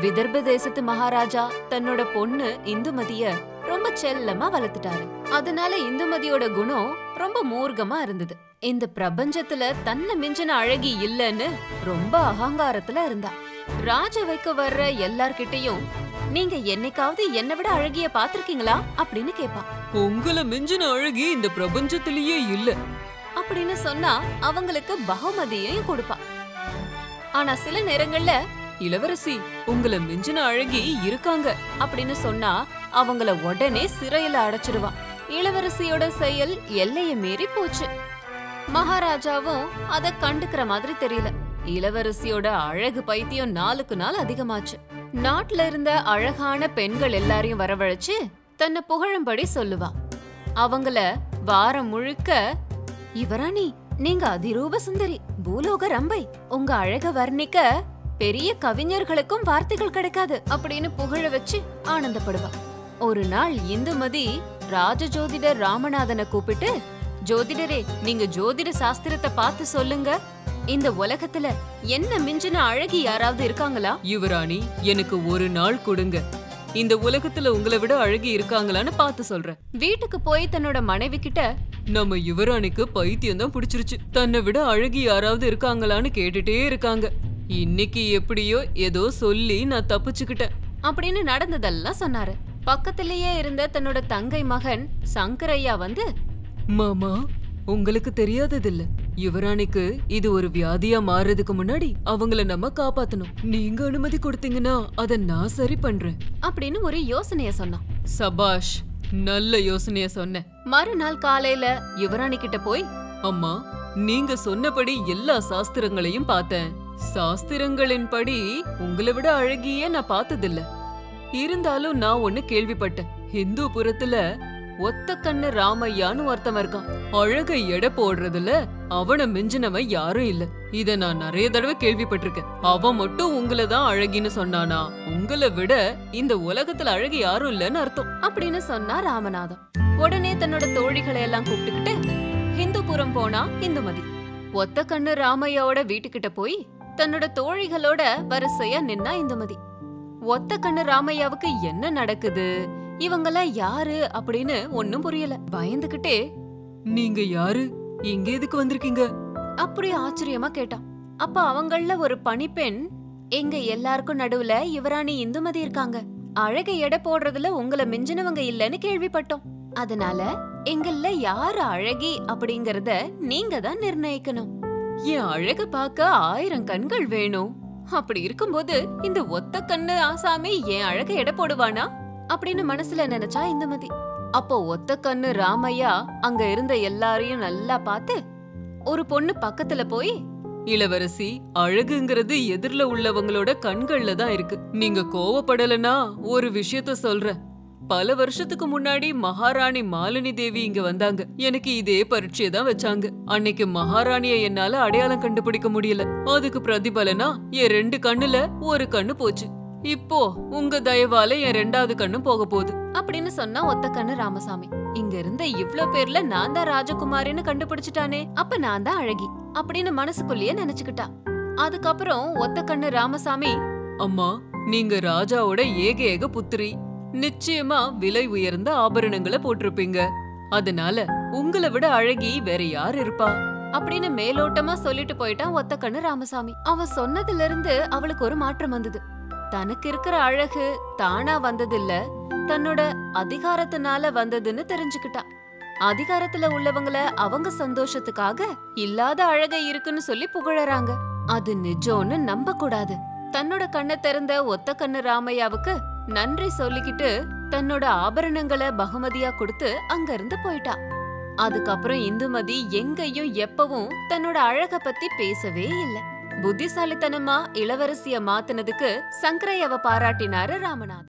விதர்ப தேசத்து மகாராஜா தன்னோட பொண்ணு இந்துமதிய ரொம்ப செல்லமா வளர்த்துட்டாரு அதனால இந்துமதியோட குணம் ரொம்ப மூர்க்கமா இருந்தது இந்த பிரபஞ்சத்துல தன்னை மிஞ்சின அழகி இல்லைன்னு ரொம்ப அகங்காரத்துல இருந்தா ராஜவைக்கு வர்ற எல்லார்கிட்டயும் நீங்க என்னைக்காவது என்னை விட அழகிய பாத்திருக்கீங்களா அப்படின்னு கேப்பா உங்களை மிஞ்சின அழகி இந்த பிரபஞ்சத்திலேயே இல்ல அப்படின்னு சொன்னா அவங்களுக்கு பகுமதியையும் கொடுப்பா ஆனா சில நேரங்கள்ல இளவரசி உங்களை மிஞ்சின அழகி இருக்காங்க அப்படின்னு சொன்னா அவங்கள உடனே சிறையில அடைச்சிடுவா இளவரசியோட செயல் எல்லைய மீறி போச்சு மகாராஜாவும் அத கண்டுக்கிற மாதிரி தெரியல இளவரசியோட அழகு பைத்தியம் நாளுக்கு நாள் அதிகமாச்சு நாட்டுல இருந்த அழகான பெண்கள் எல்லாரையும் வரவழைச்சு தன்னை புகழும்படி சொல்லுவா அவங்கள வாரம் முழுக்க இவராணி நீங்க அதிரூப சுந்தரி பூலோக ரம்பை உங்க அழக வர்ணிக்க பெரிய கவிஞர்களுக்கும் வார்த்தைகள் கிடைக்காது அப்படின்னு புகழ வச்சு ஆனந்தப்படுவா ஒரு நாள் இந்துமதி ராஜ ஜோதிடர் ராமநாதனை கூப்பிட்டு ஜோதிடரே நீங்க ஜோதிட சாஸ்திரத்தை பார்த்து சொல்லுங்க இந்த உலகத்துல என்ன மிஞ்சின அழகி யாராவது இருக்காங்களா யுவராணி எனக்கு ஒரு நாள் கொடுங்க இந்த உலகத்துல உங்களை விட அழகி இருக்காங்களான்னு பார்த்து சொல்றேன் வீட்டுக்கு போய் தன்னோட மனைவி கிட்ட நம்ம யுவராணிக்கு பைத்தியம் தான் பிடிச்சிருச்சு தன்னை விட அழகி யாராவது இருக்காங்களான்னு கேட்டுட்டே இருக்காங்க இன்னைக்கு எப்படியோ ஏதோ சொல்லி நான் தப்பிச்சுக்கிட்டேன் அப்படின்னு நடந்ததெல்லாம் சொன்னாரு பக்கத்திலேயே இருந்த தன்னோட தங்கை மகன் சங்கரையா வந்து மாமா உங்களுக்கு தெரியாததில்ல யுவராணிக்கு இது ஒரு வியாதியா மாறுறதுக்கு முன்னாடி அவங்கள நம்ம காப்பாத்தணும் நீங்க அனுமதி கொடுத்தீங்கன்னா அத நான் சரி பண்றேன் அப்படின்னு ஒரு யோசனைய சொன்னான் சபாஷ் நல்ல யோசனைய சொன்னேன் மறுநாள் காலையில யுவராணி கிட்ட போய் அம்மா நீங்க சொன்னபடி எல்லா சாஸ்திரங்களையும் பார்த்தேன் சாஸ்திரங்களின்படி உங்களை விட அழகியே நான் பார்த்ததில்ல இருந்தாலும் நான் ஒண்ணு கேள்விப்பட்டேன் ஹிந்து புறத்துல ஒத்த கண்ணு ராமையான்னு ஒருத்தவன் இருக்கான் அழகை எடை போடுறதுல அவனை மிஞ்சினவன் யாரும் இல்ல இத நான் நிறைய தடவை கேள்விப்பட்டிருக்கேன் அவன் மட்டும் உங்களை தான் அழகின்னு சொன்னானா உங்களை விட இந்த உலகத்துல அழகு யாரும் இல்லைன்னு அர்த்தம் அப்படின்னு சொன்னா ராமநாதம் உடனே தன்னோட தோழிகளை எல்லாம் கூப்பிட்டுக்கிட்டு ஹிந்துபுரம் போனா இந்துமதி ஒத்த கண்ணு ராமையாவோட வீட்டுக்கிட்ட போய் தன்னோட தோழிகளோட வரிசையா நின்னா இந்துமதி ஒத்த கண்ணு ராமையாவுக்கு என்ன நடக்குது இவங்கெல்லாம் யாரு அப்படின்னு ஒண்ணும் புரியல பயந்துகிட்டே நீங்க யாரு இங்க எதுக்கு வந்திருக்கீங்க அப்படி ஆச்சரியமா கேட்டான் அப்ப அவங்கள ஒரு பணிப்பெண் எங்க எல்லாருக்கும் நடுவுல யுவராணி இந்துமதி இருக்காங்க அழகை எடை போடுறதுல உங்களை மிஞ்சினவங்க இல்லைன்னு கேள்விப்பட்டோம் அதனால எங்கள்ல யாரு அழகி அப்படிங்கறத நீங்க தான் நிர்ணயிக்கணும் என் அழக பார்க்க ஆயிரம் கண்கள் வேணும் அப்படி இருக்கும்போது இந்த ஒத்த கண்ணு ஆசாமி என் அழக எடை போடுவானா அப்படின்னு மனசுல நினைச்சா இந்துமதி அப்போ ஒத்த கண்ணு ராமையா அங்க இருந்த எல்லாரையும் நல்லா பார்த்து ஒரு பொண்ணு பக்கத்துல போய் இளவரசி அழகுங்கிறது எதிர்ல உள்ளவங்களோட கண்கள்ல தான் இருக்கு நீங்க கோவப்படலனா ஒரு விஷயத்த சொல்றேன் பல வருஷத்துக்கு முன்னாடி மகாராணி மாலினி தேவி இங்க வந்தாங்க எனக்கு இதே பரீட்சையை தான் வச்சாங்க அன்னைக்கு மகாராணிய என்னால அடையாளம் கண்டுபிடிக்க முடியல அதுக்கு பிரதிபலனா என் ரெண்டு கண்ணுல ஒரு கண்ணு போச்சு இப்போ உங்க தயவால என் ரெண்டாவது கண்ணும் போக போகுது அப்படின்னு சொன்னா ஒத்த கண்ணு ராமசாமி இங்க இருந்த இவ்ளோ பேர்ல நான் தான் ராஜகுமாரின்னு கண்டுபிடிச்சிட்டானே அப்ப நான் தான் அழகி அப்படின்னு மனசுக்குள்ளேயே நினைச்சுக்கிட்டா அதுக்கப்புறம் ஒத்த கண்ணு ராமசாமி அம்மா நீங்க ராஜாவோட ஏக ஏக புத்திரி நிச்சயமா விலை உயர்ந்த ஆபரணங்களை போட்டிருப்பீங்க அதனால உங்களை விட அழகி வேற யார் இருப்பா அப்படின்னு மேலோட்டமா சொல்லிட்டு போயிட்டான் ஒத்த கண்ணு ராமசாமி அவன் சொன்னதுல இருந்து அவளுக்கு ஒரு மாற்றம் வந்தது தனக்கு இருக்கிற அழகு தானா வந்ததில்ல தன்னோட அதிகாரத்தினால வந்ததுன்னு தெரிஞ்சுக்கிட்டா அதிகாரத்துல உள்ளவங்கள அவங்க சந்தோஷத்துக்காக இல்லாத அழகை இருக்குன்னு சொல்லி புகழறாங்க அது நிஜம்னு நம்ப கூடாது தன்னோட கண்ணை திறந்த ஒத்த கண்ணு ராமையாவுக்கு நன்றி சொல்லிக்கிட்டு தன்னோட ஆபரணங்களை பகுமதியா கொடுத்து அங்க இருந்து போயிட்டா அதுக்கப்புறம் இந்துமதி எங்கேயும் எப்பவும் தன்னோட அழக பத்தி பேசவே இல்ல புத்திசாலித்தனமா இளவரசிய மாத்துனதுக்கு சங்கரையவ பாராட்டினாரு ராமநாத்